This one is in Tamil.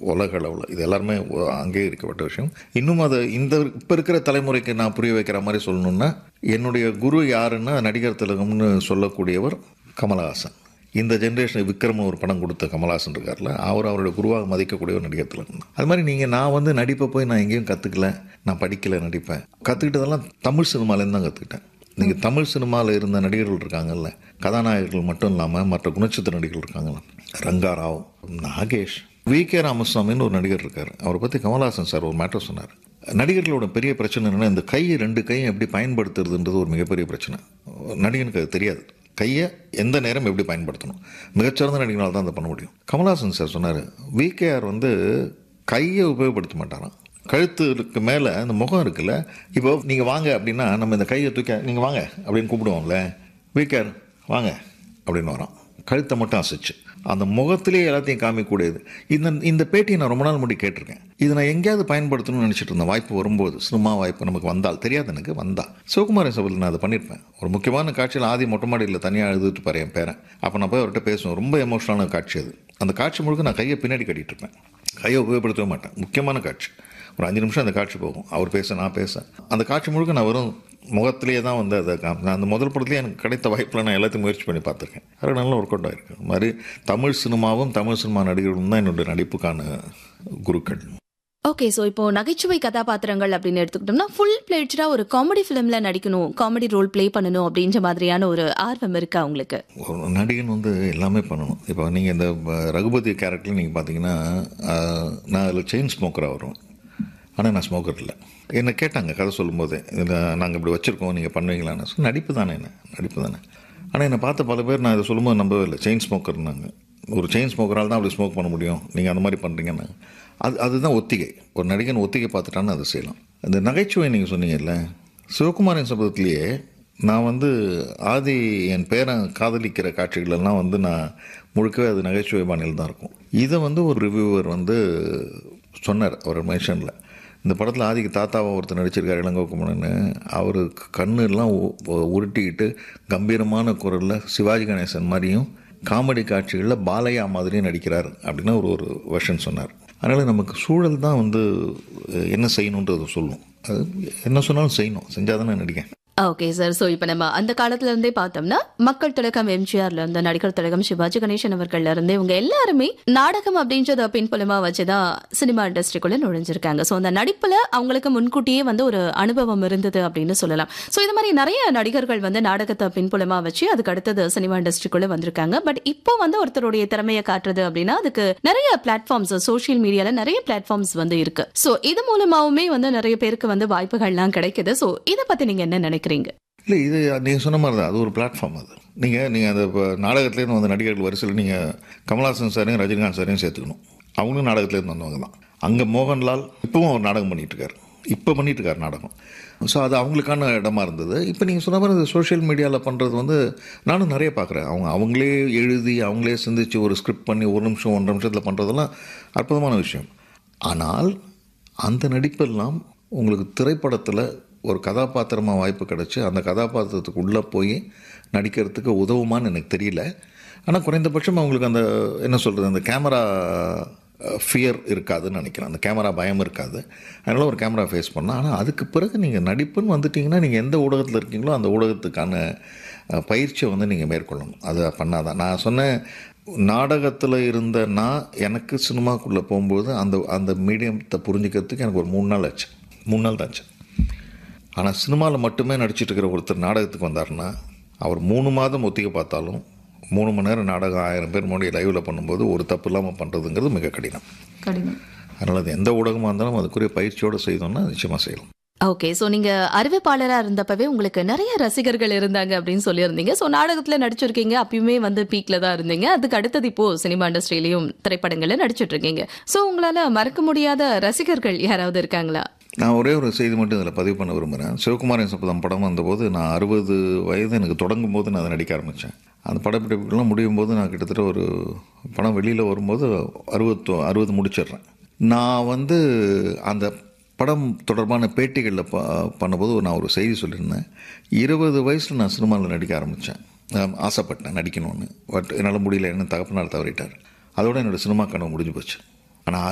உலக அளவில் இது எல்லாருமே ஒ- அங்கேயே இருக்கப்பட்ட விஷயம் இன்னும் அது இந்த இப்போ இருக்கிற தலைமுறைக்கு நான் புரிய வைக்கிற மாதிரி சொல்லணும்னா என்னுடைய குரு யாருன்னா நடிகர் திலகம்னு சொல்லக்கூடியவர் கமலஹாசன் இந்த ஜென்ரேஷன் விக்ரம்னு ஒரு படம் கொடுத்த கமலஹாசன் இருக்கார்ல அவர் அவருடைய குருவாக மதிக்கக்கூடிய ஒரு நடிகர் திலகம் தான் அது மாதிரி நீங்கள் நான் வந்து நடிப்பை போய் நான் எங்கேயும் கற்றுக்கல நான் படிக்கல நடிப்பேன் கற்றுக்கிட்டதெல்லாம் தமிழ் சினிமாலேருந்து தான் கற்றுக்கிட்டேன் நீங்கள் தமிழ் சினிமாவில் இருந்த நடிகர்கள் இருக்காங்கல்ல கதாநாயகர்கள் மட்டும் இல்லாமல் மற்ற குணச்சித்திர நடிகர்கள் இருக்காங்கல்ல ரங்காராவ் நாகேஷ் வி கே ராமசாமின்னு ஒரு நடிகர் இருக்கார் அவரை பற்றி கமலஹாசன் சார் ஒரு மேட்டர் சொன்னார் நடிகர்களோட பெரிய பிரச்சனை என்னன்னா இந்த கை ரெண்டு கையும் எப்படி பயன்படுத்துறதுன்றது ஒரு மிகப்பெரிய பிரச்சனை நடிகனுக்கு அது தெரியாது கையை எந்த நேரம் எப்படி பயன்படுத்தணும் மிகச்சிறந்த நடிகனால் தான் அதை பண்ண முடியும் கமலஹாசன் சார் சொன்னார் விகேஆர் வந்து கையை உபயோகப்படுத்த மாட்டாராம் கழுத்துக்கு மேலே அந்த முகம் இருக்குல்ல இப்போ நீங்கள் வாங்க அப்படின்னா நம்ம இந்த கையை தூக்க நீங்கள் வாங்க அப்படின்னு கூப்பிடுவோம்ல விகேஆர் வாங்க அப்படின்னு வரோம் கழுத்தை மட்டும் அசைச்சு அந்த முகத்திலேயே எல்லாத்தையும் காமிக்கக்கூடியது இந்த இந்த பேட்டியை நான் ரொம்ப நாள் முன்னாடி கேட்டிருக்கேன் இது நான் எங்கேயாவது பயன்படுத்தணும்னு நினச்சிட்டு இருந்தேன் வாய்ப்பு வரும்போது சினிமா வாய்ப்பு நமக்கு வந்தால் தெரியாது எனக்கு வந்தா சிவகுமாரன் சபையில் நான் அதை பண்ணியிருப்பேன் ஒரு முக்கியமான காட்சியில் ஆதி மொட்டை மாடியில் தனியாக எழுதிட்டு பாரு என் பேரன் அப்போ நான் போய் அவர்கிட்ட பேசுவேன் ரொம்ப எமோஷனலான காட்சி அது அந்த காட்சி முழுக்க நான் கையை பின்னாடி கட்டிட்டு இருப்பேன் கையை உபயோகப்படுத்தவே மாட்டேன் முக்கியமான காட்சி ஒரு அஞ்சு நிமிஷம் அந்த காட்சி போகும் அவர் பேச நான் பேச அந்த காட்சி முழுக்க நான் வெறும் முகத்திலேயே தான் வந்து அதை காமி நான் அந்த முதல் படத்துலேயே எனக்கு கிடைத்த வாய்ப்பில் நான் எல்லாத்தையும் முயற்சி பண்ணி பார்த்துருக்கேன் அது நல்லா ஒர்க் அவுட் ஆயிருக்கு அது மாதிரி தமிழ் சினிமாவும் தமிழ் சினிமா நடிகர்களும் தான் என்னுடைய நடிப்புக்கான குருக்கள் ஓகே ஸோ இப்போ நகைச்சுவை கதாபாத்திரங்கள் அப்படின்னு எடுத்துக்கிட்டோம்னா ஃபுல் பிளேட்ஸ்டா ஒரு காமெடி ஃபிலிம்ல நடிக்கணும் காமெடி ரோல் ப்ளே பண்ணணும் அப்படின்ற மாதிரியான ஒரு ஆர்வம் இருக்கா உங்களுக்கு ஒரு நடிகன் வந்து எல்லாமே பண்ணணும் இப்போ நீங்கள் இந்த ப- ரகுபதி கேரக்டர் நீங்கள் பார்த்தீங்கன்னா ஆஹ், நான் அதில் செயின் ஸ்மோக்கராக வரும் ஆனால் நான் ஸ்மோக்கர் இல்லை என்னை கேட்டாங்க கதை சொல்லும்போது நாங்கள் இப்படி வச்சுருக்கோம் நீங்கள் பண்ணுவீங்களான்னு So, நடிப்பு தானே என்ன நடிப்பு தானே ஆனால் என்னை பார்த்த பல பேர் நான் இதை சொல்லும்போது நம்பவே இல்லை செயின் ஸ்மோக்கர்னாங்க ஒரு செயின் ஸ்மோக்கரால் தான் அப்படி ஸ்மோக் பண்ண முடியும் நீங்கள் அந்த மாதிரி பண்ணுறீங்கன்னா அது அதுதான் ஒத்திகை ஒரு நடிகன் ஒத்திகை பார்த்துட்டான்னு அதை செய்யலாம் அந்த நகைச்சுவை நீங்கள் சொன்னீங்கல்ல சிவகுமாரின் சபதத்திலேயே நான் வந்து ஆதி என் பேரன் காதலிக்கிற காட்சிகளெல்லாம் வந்து நான் முழுக்கவே அது நகைச்சுவை பாணியில் தான் இருக்கும் இதை வந்து ஒரு ரிவ்யூவர் வந்து சொன்னார் அவர் மென்ஷனில் இந்த படத்தில் ஆதிக்கு தாத்தாவை ஒருத்தர் நடிச்சிருக்காரு இளங்கோக்குமரன் அவர் கண்ணெல்லாம் உ- உ- உருட்டிக்கிட்டு கம்பீரமான குரலில் சிவாஜி கணேசன் மாதிரியும் காமெடி காட்சிகளில் பாலையா மாதிரியும் நடிக்கிறார் அப்படின்னு ஒரு ஒரு வெர்ஷன் சொன்னார் அதனால் நமக்கு சூழல் தான் வந்து அஹ், என்ன செய்யணுன்றது சொல்லும் அது என்ன சொன்னாலும் செய்யணும் செஞ்சால் தானே நடிக்கேன் ஓகே சார் ஸோ இப்போ நம்ம அந்த காலத்துல இருந்தே பார்த்தோம்னா மக்கள் திலகம் எம்ஜிஆர்ல இருந்து நடிகர் திலகம் சிவாஜி கணேசன் அவர்கள்ல இருந்து இவங்க எல்லாருமே நாடகம் அப்படின்றத பின்புலமா வச்சுதான் சினிமா இண்டஸ்ட்ரிக்குள்ள நுழைஞ்சிருக்காங்க ஸோ அந்த நடிப்புல அவங்களுக்கு முன்கூட்டியே வந்து ஒரு அனுபவம் இருந்தது அப்படின்னு சொல்லலாம் ஸோ இது மாதிரி நிறைய நடிகர்கள் வந்து நாடகத்தை பின்புலமா வச்சு அதுக்கு அடுத்தது சினிமா இண்டஸ்ட்ரிக்குள்ள வந்திருக்காங்க பட் இப்போ வந்து ஒருத்தருடைய திறமையை காட்டுறது அப்படின்னா அதுக்கு நிறைய பிளாட்ஃபார்ம்ஸ் சோஷியல் மீடியால நிறைய பிளாட்ஃபார்ம்ஸ் வந்து இருக்கு ஸோ இது மூலமாவுமே வந்து நிறைய பேருக்கு வந்து வாய்ப்புகள்லாம் கிடைக்குது ஸோ இதை பத்தி நீங்க என்ன நினைக்கிறீங்க இல்லை இது நீங்கள் சொன்ன மாதிரி தான் அது ஒரு பிளாட்ஃபார்ம் அது நீங்கள் நீங்கள் அந்த இப்போ நாடகத்துலேருந்து வந்த நடிகர்கள் வரிசையில் நீங்கள் கமல்ஹாசன் சாரையும் ரஜினிகாந்த் சாரையும் சேர்த்துக்கணும் அவங்களும் நாடகத்துலேருந்து வந்தவங்க தான் அங்கே மோகன்லால் இப்போவும் அவர் நாடகம் பண்ணிட்டு இருக்காரு இப்போ பண்ணிட்டு இருக்காரு நாடகம் ஸோ அது அவங்களுக்கான இடமா இருந்தது இப்போ நீங்கள் சொன்ன மாதிரி சோஷியல் மீடியாவில் பண்ணுறது வந்து நானும் நிறைய பார்க்குறேன் அவங்க அவங்களே எழுதி அவங்களே சிந்திச்சு ஒரு ஸ்கிரிப்ட் பண்ணி ஒரு நிமிஷம் ஒன்றரை நிமிஷத்தில் பண்ணுறதெல்லாம் அற்புதமான விஷயம் ஆனால் அந்த நடிப்பெல்லாம் உங்களுக்கு திரைப்படத்தில் ஒரு கதாபாத்திரமாக வாய்ப்பு கிடச்சி அந்த கதாபாத்திரத்துக்கு உள்ளே போய் நடிக்கிறதுக்கு உதவுமான்னு எனக்கு தெரியல ஆனால் குறைந்தபட்சம் அவங்களுக்கு அந்த என்ன சொல்கிறது அந்த கேமரா ஃபியர் இருக்காதுன்னு நினைக்கிறேன் அந்த கேமரா பயம் இருக்காது அதனால் ஒரு கேமரா ஃபேஸ் பண்ணலாம் ஆனால் அதுக்கு பிறகு நீங்கள் நடிப்புன்னு வந்துட்டிங்கன்னா நீங்கள் எந்த ஊடகத்தில் இருக்கீங்களோ அந்த ஊடகத்துக்கான அஹ், பயிற்சியை வந்து நீங்கள் மேற்கொள்ளணும் அதை பண்ணாதான் நான் சொன்னேன் நாடகத்தில் இருந்த நான் எனக்கு சினிமாக்குள்ளே போகும்போது அந்த அந்த மீடியத்தை புரிஞ்சுக்கிறதுக்கு எனக்கு ஒரு மூணு நாள் ஆச்சு மூணு நாள் தான் ஆச்சு ஆனால் சினிமாவில் மட்டுமே நடிச்சிட்டு இருக்கிற ஒருத்தர் நாடகத்துக்கு வந்தாருன்னா அவர் மூணு மாதம் ஒத்திகை பார்த்தாலும் மூணு மணி நேரம் நாடகம் ஆயிரம் பேர் முன்னாடி லைவில் பண்ணும்போது ஒரு தப்பு இல்லாமல் பண்ணுறதுங்கிறது மிக கடினம் கடினம் அதனால் அது எந்த ஊடகமாக இருந்தாலும் அதுக்குரிய பயிற்சியோடு செய்தோம்னா நிச்சயமாக செய்யலாம் ஓகே சோ நீங்க அறிவிப்பாளரா இருந்தப்பவே உங்களுக்கு நிறைய ரசிகர்கள் இருந்தாங்க அப்படின்னு சொல்லியிருந்தீங்க சோ நாடகத்துல நடிச்சிருக்கீங்க அப்பயுமே வந்து பீக்ல தான் இருந்தீங்க அதுக்கு அடுத்தது இப்போ சினிமா இண்டஸ்ட்ரியிலயும் திரைப்படங்கள்ல நடிச்சிட்டு இருக்கீங்க சோ உங்களால மறக்க முடியாத ரசிகர்கள் யாராவது இருக்காங்களா நான் ஒரே ஒரு செய்தி மட்டும் இதில் பதிவு பண்ண விரும்புகிறேன் சிவகுமாரின் சபதம் படம் வந்தபோது நான் அறுபது வயது எனக்கு தொடங்கும் போது நான் அதை நடிக்க ஆரம்பித்தேன் அந்த படப்பிடிப்புகள்லாம் முடியும் போது நான் கிட்டத்தட்ட ஒரு படம் வெளியில் வரும்போது அறுபத்தோ அறுபது முடிச்சிடுறேன் நான் வந்து அந்த படம் தொடர்பான பேட்டிகளில் ப பண்ணும்போது நான் ஒரு செய்தி சொல்லியிருந்தேன் இருபது வயசில் நான் சினிமாவில் நடிக்க ஆரம்பித்தேன் ஆசைப்பட்டேன் நடிக்கணும்னு பட் என்னால் முடியல என்ன தகப்பனார் தவறிட்டார் அதோட என்னோடய சினிமா கனவு முடிஞ்சு போச்சு ஆனால்